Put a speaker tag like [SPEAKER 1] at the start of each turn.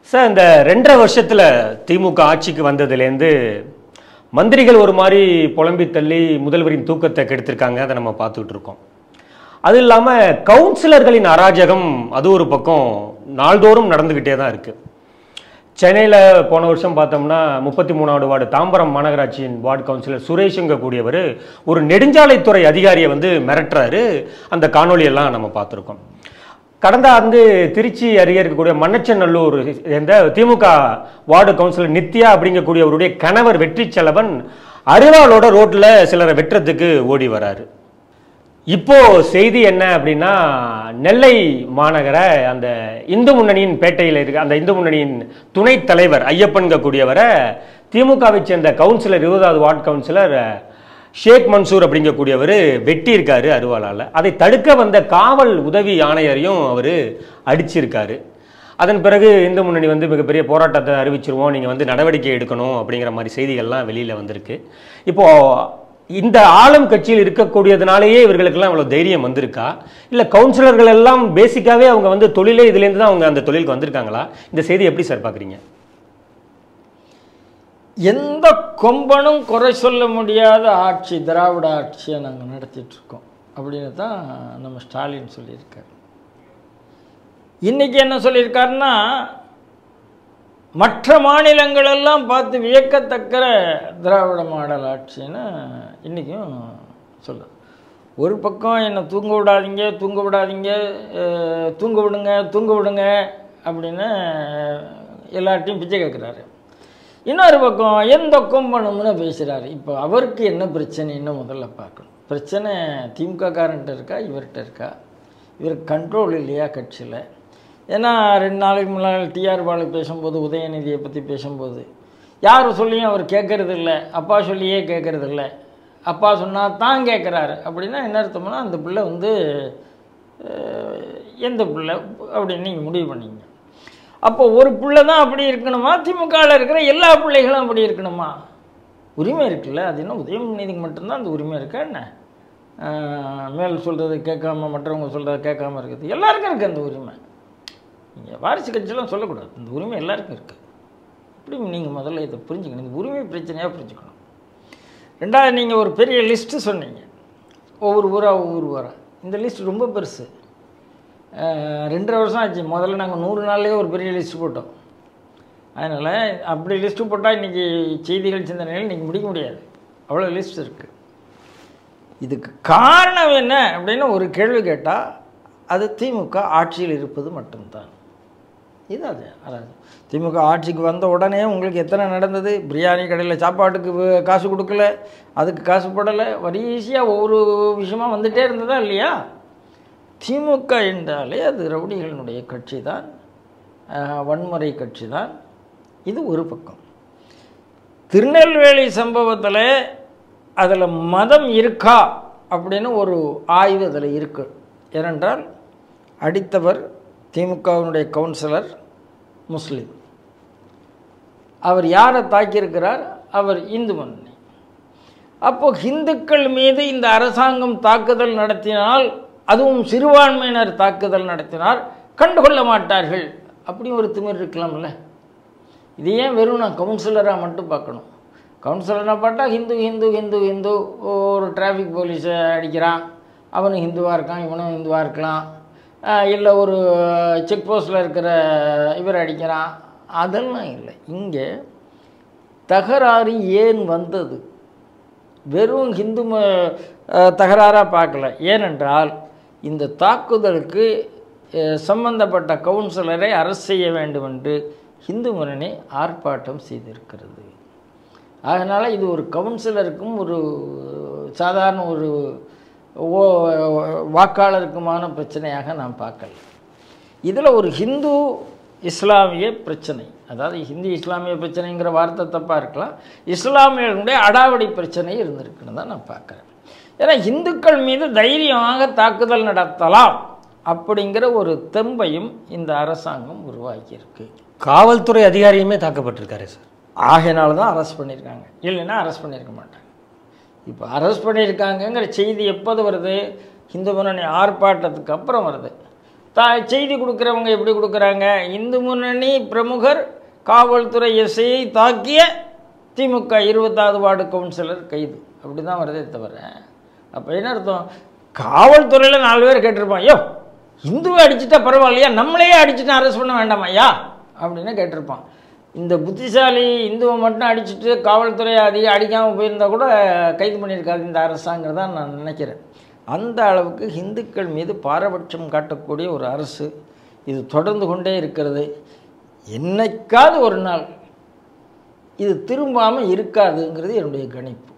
[SPEAKER 1] sir இந்த ரெண்டரை வருஷத்துல திமுக ஆட்சிக்கு வந்ததுலேருந்து மந்திரிகள் ஒரு மாதிரி புலம்பி தள்ளி முதல்வரின் தூக்கத்தை கெடுத்திருக்காங்க அதை நம்ம பார்த்துக்கிட்டு இருக்கோம் அது இல்லாமல் கவுன்சிலர்களின் அராஜகம் அது ஒரு பக்கம் நாள்தோறும் நடந்துக்கிட்டே தான் இருக்கு சென்னையில் போன வருஷம் பார்த்தோம்னா முப்பத்தி மூணாவது வார்டு தாம்பரம் மாநகராட்சியின் வார்டு கவுன்சிலர் சுரேஷுங்க கூடியவர் ஒரு நெடுஞ்சாலைத்துறை அதிகாரியை வந்து மிரட்டுறாரு அந்த காணொளியெல்லாம் நம்ம பார்த்துருக்கோம் கடந்த ஆண்டு திருச்சி அருகே இருக்கக்கூடிய மண்ணச்சநல்லூர் இந்த திமுக வார்டு கவுன்சிலர் நித்யா அப்படிங்கக்கூடியவருடைய கணவர் வெற்றி செலவன் அரிவாளோட ரோட்ல சிலரை வெட்டுறதுக்கு ஓடி வராரு இப்போ செய்தி என்ன அப்படின்னா நெல்லை மாநகர அந்த இந்து முன்னணியின் பேட்டையில் இருக்க அந்த இந்து முன்னணியின் துணைத் தலைவர் ஐயப்பன்க கூடியவரை திமுகவை சேர்ந்த கவுன்சிலர் இருபதாவது வார்டு கவுன்சிலர் ஷேக் மன்சூர் அப்படிங்கக்கூடியவர் வெட்டியிருக்காரு அருவாளால் அதை தடுக்க வந்த காவல் உதவி ஆணையரையும் அவர் அடிச்சிருக்காரு அதன் பிறகு இந்து முன்னணி வந்து மிகப்பெரிய போராட்டத்தை அறிவிச்சிருவோம் நீங்கள் வந்து நடவடிக்கை எடுக்கணும் அப்படிங்கிற மாதிரி செய்திகள்லாம் வெளியில் வந்திருக்கு இப்போ இந்த ஆளும் கட்சியில் இருக்கக்கூடியதுனாலேயே இவர்களுக்கெல்லாம் இவ்வளோ தைரியம் வந்திருக்கா இல்லை கவுன்சிலர்கள் எல்லாம் பேசிக்காவே அவங்க வந்து தொழிலே இதுலேருந்து தான் அவங்க அந்த தொழிலுக்கு வந்திருக்காங்களா இந்த செய்தி எப்படி சார் பார்க்குறீங்க
[SPEAKER 2] எந்த கொம்பனும் குறை சொல்ல முடியாத ஆட்சி திராவிட ஆட்சியை நாங்கள் நடத்திட்டு இருக்கோம் அப்படின்னு தான் நம்ம ஸ்டாலின் சொல்லியிருக்காரு இன்னைக்கு என்ன சொல்லியிருக்காருன்னா மற்ற மாநிலங்களெல்லாம் பார்த்து வியக்கத்தக்க திராவிட மாடல் ஆட்சின்னு இன்றைக்கும் சொல்லுது ஒரு பக்கம் என்னை தூங்க விடாதீங்க தூங்க விடாதீங்க அஹ், தூங்க விடுங்க தூங்க விடுங்க அப்படின்னு எல்லார்ட்டையும் பிச்சை கேட்குறாரு இன்னொரு பக்கம் எந்த கொம்பனும்னு பேசுகிறாரு இப்போ அவருக்கு என்ன பிரச்சனைன்னு முதல்ல பார்க்கணும் பிரச்சனை திமுக காரன்ட்ட இருக்கா இவர்கிட்ட இருக்கா இவருக்கு கண்ட்ரோல் இல்லையா கட்சியில் ஏன்னா ரெண்டு நாளைக்கு முன்னாள் டிஆர் பாலு பேசும்போது உதயநிதியை பற்றி பேசும்போது யார் சொல்லியும் அவர் கேட்கறது இல்லை அப்பா சொல்லியே கேட்கறது இல்லை அப்பா சொன்னால் தான் கேட்குறாரு அப்படின்னா என்ன அர்த்தம்னா அந்த பிள்ளை வந்து அஹ், எந்த பிள்ளை அப்படின்னு நீங்கள் முடிவு பண்ணீங்க அப்போ ஒரு பிள்ளை தான் அப்படி இருக்கணுமா திமுகவில் இருக்கிற எல்லா பிள்ளைகளும் அப்படி இருக்கணுமா உரிமை இருக்குல்ல அது என்ன உதயநிதிக்கு மட்டும்தான் அந்த உரிமை இருக்கா என்ன ஆஹ் மேல் சொல்கிறத கேட்காம மற்றவங்க சொல்கிறத கேட்காம இருக்குது எல்லாருக்கும் இருக்குது அந்த உரிமை நீங்கள் வாரிசு கட்சியெல்லாம் சொல்லக்கூடாது இந்த உரிமை எல்லாருக்கும் இருக்குது இப்படி நீங்கள் முதல்ல இதை புரிஞ்சுக்கணும் இந்த உரிமை பிரச்சனையாக புரிஞ்சுக்கணும் ரெண்டாவது நீங்கள் ஒரு பெரிய லிஸ்ட்டு சொன்னீங்க ஒவ்வொரு ஊராக ஒவ்வொரு ஊராக இந்த லிஸ்ட் ரொம்ப பெருசு அஹ் ரெண்டரை வருஷம் ஆச்சு முதல்ல நாங்கள் நூறு நாள்லேயே ஒரு பெரிய லிஸ்ட் போட்டோம் அதனால் அப்படி லிஸ்ட்டு போட்டால் இன்றைக்கி செய்திகள் சிந்தனைகள் இன்றைக்கி முடிக்க முடியாது அவ்வளோ லிஸ்ட் இருக்குது இதுக்கு காரணம் என்ன அப்படின்னு ஒரு கேள்வி கேட்டால் அது திமுக ஆட்சியில் இருப்பது மட்டும்தான் இது அது அதாவது திமுக ஆட்சிக்கு வந்த உடனே உங்களுக்கு எத்தனை நடந்தது பிரியாணி கடையில் சாப்பாட்டுக்கு வ- காசு கொடுக்கல அதுக்கு காசு போடலை வரிசையாக ஒவ்வொரு விஷயமா வந்துட்டே இருந்ததா இல்லையா திமுக என்றாலே அது ரவுடிகளினுடைய கட்சி தான் அஹ், வன்முறை கட்சி தான் இது ஒரு பக்கம் திருநெல்வேலி சம்பவத்தில் அதில் மதம் இருக்கா அப்படின்னு ஒரு ஆய்வு அதில் இருக்குது ஏனென்றால் அடித்தவர் திமுகவினுடைய கவுன்சிலர் முஸ்லீம் அவர் யாரை தாக்கியிருக்கிறார் அவர் இந்து முன்னணி அப்போ இந்துக்கள் மீது இந்த அரசாங்கம் தாக்குதல் நடத்தினால் அதுவும் சிறுபான்மையினர் தாக்குதல் நடத்தினால் கண்டுகொள்ள மாட்டார்கள் அப்படி ஒரு திமிர் இருக்கலாம்ல இது ஏன் வெறும் நான் கவுன்சிலராக மட்டும் பார்க்கணும் கவுன்சிலராக பார்த்தா ஹிந்து ஹிந்து ஹிந்து ஹிந்து ஒரு டிராஃபிக் போலீஸை அடிக்கிறான் அவனும் ஹிந்துவாக இருக்கான் இவனும் ஹிந்துவாக இருக்கலாம் இல்லை ஒரு செக் போஸ்ட்டில் இருக்கிற இவர் அடிக்கிறான் அதெல்லாம் இல்லை இங்கே தகராறு ஏன் வந்தது வெறும் ஹிந்து ம- அஹ், தகராறாக பார்க்கல ஏனென்றால் இந்த தாக்குதலுக்கு அஹ், சம்பந்தப்பட்ட கவுன்சிலரை அரசு செய்ய வேண்டும் என்று இந்து முன்னணி ஆர்ப்பாட்டம் செய்திருக்கிறது அதனால் இது ஒரு கவுன்சிலருக்கும் ஒரு சாதாரண ஒரு ஓ- வாக்காளருக்குமான பிரச்சனையாக நான் பார்க்கல இதில் ஒரு ஹிந்து இஸ்லாமிய பிரச்சனை அதாவது ஹிந்தி இஸ்லாமிய பிரச்சனைங்கிற வார்த்தை தப்பாக இருக்கலாம் இஸ்லாமியர்களுடைய அடாவடி பிரச்சனை இருந்திருக்குன்னு தான் நான் பார்க்குறேன் ஏன்னா இந்துக்கள் மீது தைரியமாக தாக்குதல் நடத்தலாம் அப்படிங்கிற ஒரு தெம்பையும் இந்த அரசாங்கம் உருவாக்கியிருக்கு
[SPEAKER 1] காவல்துறை அதிகாரியுமே தாக்கப்பட்டிருக்காரு சார்
[SPEAKER 2] ஆகையினால தான் அரெஸ்ட் பண்ணியிருக்காங்க இல்லைன்னா அரெஸ்ட் பண்ணியிருக்க மாட்டாங்க இப்போ அரெஸ்ட் பண்ணியிருக்காங்கங்கிற செய்தி எப்போது வருது இந்து முன்னணி ஆர்ப்பாட்டத்துக்கு அப்புறம் வருது தா செய்தி கொடுக்குறவங்க எப்படி கொடுக்குறாங்க இந்து முன்னணி பிரமுகர் காவல்துறை எஸ்ஐயை தாக்கிய திமுக இருபத்தாவது வார்டு கவுன்சிலர் கைது அப்படி தான் வருதே தவிர அப்போ என்ன அர்த்தம் காவல்துறையில் நாலு பேர் கேட்டிருப்பான் ஐயோ இந்துவை அடிச்சிட்டா பரவாயில்லையா நம்மளையே அடிச்சுட்டு அரெஸ்ட் பண்ண வேண்டாமா ஐயா அப்படின்னு கேட்டிருப்பான் இந்த புத்திசாலி இந்துவை மட்டும் அடிச்சுட்டு காவல்துறை அதிக அடிக்காமல் போயிருந்தா கூட கைது பண்ணியிருக்காது இந்த அரசாங்கிறதான் நான் நினைக்கிறேன் அந்த அளவுக்கு இந்துக்கள் மீது பாரபட்சம் காட்டக்கூடிய ஒரு அரசு இது தொடர்ந்து கொண்டே இருக்கிறது என்னைக்காவது ஒரு நாள் இது திரும்பாமல் இருக்காதுங்கிறது என்னுடைய கணிப்பு